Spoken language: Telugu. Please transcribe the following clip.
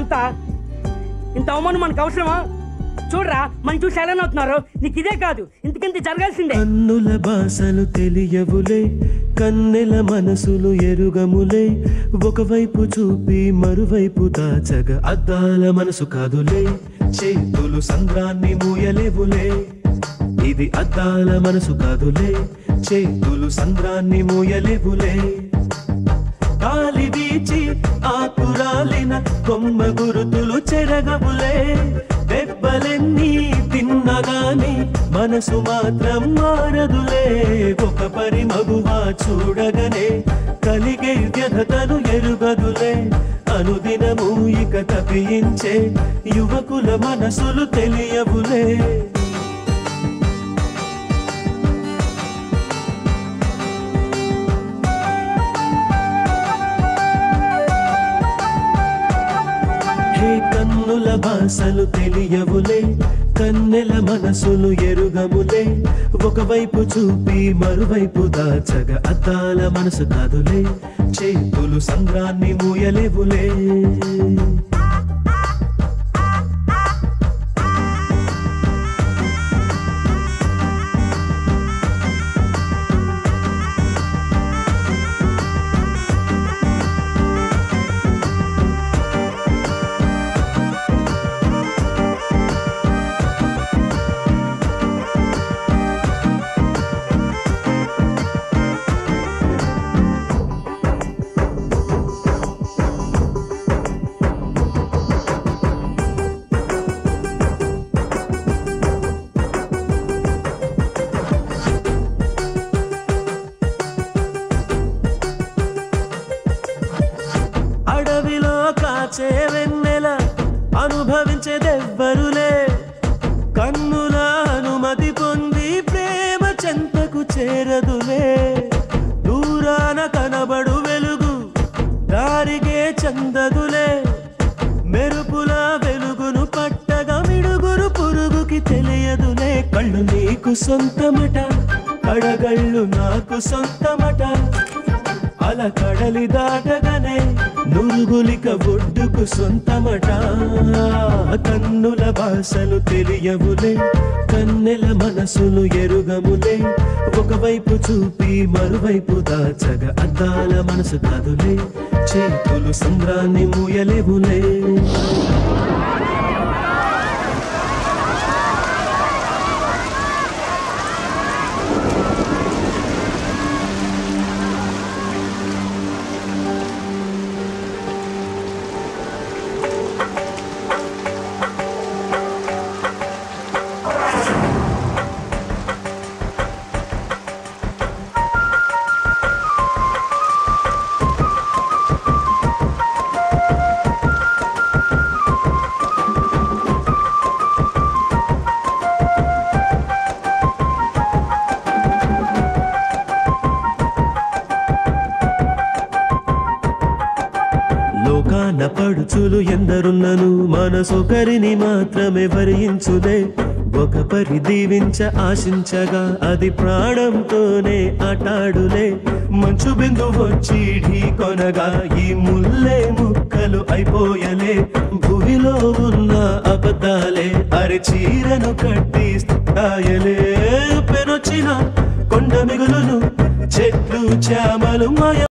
అంతా ఇంత అవమానం మనకు అవసరమా చూడరా మనం చూసి ఎలా అవుతున్నారు నీకు ఇదే కాదు ఇంతకింత జరగాల్సిందే కన్నుల భాషలు తెలియవులే కన్నెల మనసులు ఎరుగములే ఒకవైపు చూపి మరువైపు దాచగ అద్దాల మనసు కాదులే చేతులు సంద్రాన్ని మూయలేవులే ఇది అద్దాల మనసు కాదులే చేతులు సంద్రాన్ని మూయలేవులే గాలి వీచి ఆకురాలిన కొమ్మ గురుతులు చెరగవులే దెబ్బలెన్ని తిన్నగాని మనసు మాత్రం మారదులే ఒక పరి మగువా చూడగనే కలిగే వ్యధతను ఎరుగదులే అనుదినము ఇక తప్పించే యువకుల మనసులు తెలియవులే హే కన్నుల భాషలు తెలియవులే కన్నెల మనసులు ఎరుగములే ఒకవైపు చూపి మరువైపు దాచగ అద్దాల మనసు కాదులే చేతులు సంద్రాన్ని మూయలేవులే అడవిలో కాచే వెన్నెల అనుభవించేదెవ్వరులే కన్నుల అనుమతి పొంది ప్రేమ చెంతకు చేరదులే దూరాన కనబడు వెలుగు దారిగే చందదులే మెరుపుల వెలుగును పట్టగా మిడుగురు పురుగుకి తెలియదులే కళ్ళు నీకు సొంతమట కడగళ్ళు నాకు సొంతమట అల కడలి దాటగానే నురుగులిక ఒడ్డుకు సొంతమట కన్నుల భాషలు తెలియవులే కన్నెల మనసులు ఎరుగములే ఒకవైపు చూపి మరువైపు దాచగ అద్దాల మనసు కాదులే చేతులు సంద్రాన్ని మూయలేవులే లోకాన పడుచులు ఎందరున్నను మనసొకరిని మాత్రమే వరించులే ఒక పరి దీవించ ఆశించగా అది ప్రాణంతోనే ఆటాడులే మంచు బిందు వచ్చి ఢీ కొనగా ఈ ముల్లే ముక్కలు అయిపోయలే భూమిలో ఉన్న అబద్ధాలే అరి చీరను కట్టి స్థాయలే పెనొచ్చిన కొండ మిగులును చెట్లు చామలు మాయ